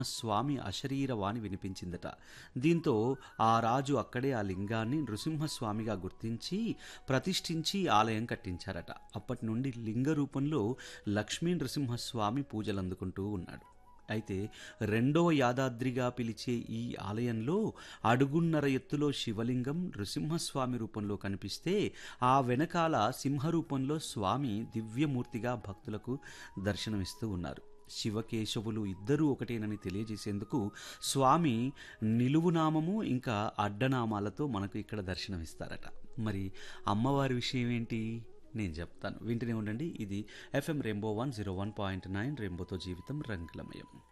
స్వామి అశరీరవాణి వినిపించిందట దీంతో ఆ రాజు అక్కడే ఆ లింగాన్ని నృసింహస్వామిగా గుర్తించి ప్రతిష్ఠించి ఆలయం కట్టించారట అప్పటి నుండి లింగ రూపంలో లక్ష్మీ నృసింహస్వామి పూజలు అందుకుంటూ ఉన్నాడు అయితే రెండవ యాదాద్రిగా పిలిచే ఈ ఆలయంలో అడుగున్నర ఎత్తులో శివలింగం నృసింహస్వామి రూపంలో కనిపిస్తే ఆ వెనకాల సింహ రూపంలో స్వామి దివ్యమూర్తిగా భక్తులకు దర్శనమిస్తూ ఉన్నారు శివకేశవులు ఇద్దరూ ఒకటేనని తెలియజేసేందుకు స్వామి నిలువునామము ఇంకా అడ్డనామాలతో మనకు ఇక్కడ దర్శనమిస్తారట మరి అమ్మవారి విషయం ఏంటి నేను చెప్తాను వింటూనే ఉండండి ఇది FM Rainbow one zero one point nine రెయిన్బోతో జీవితం రంగులమయం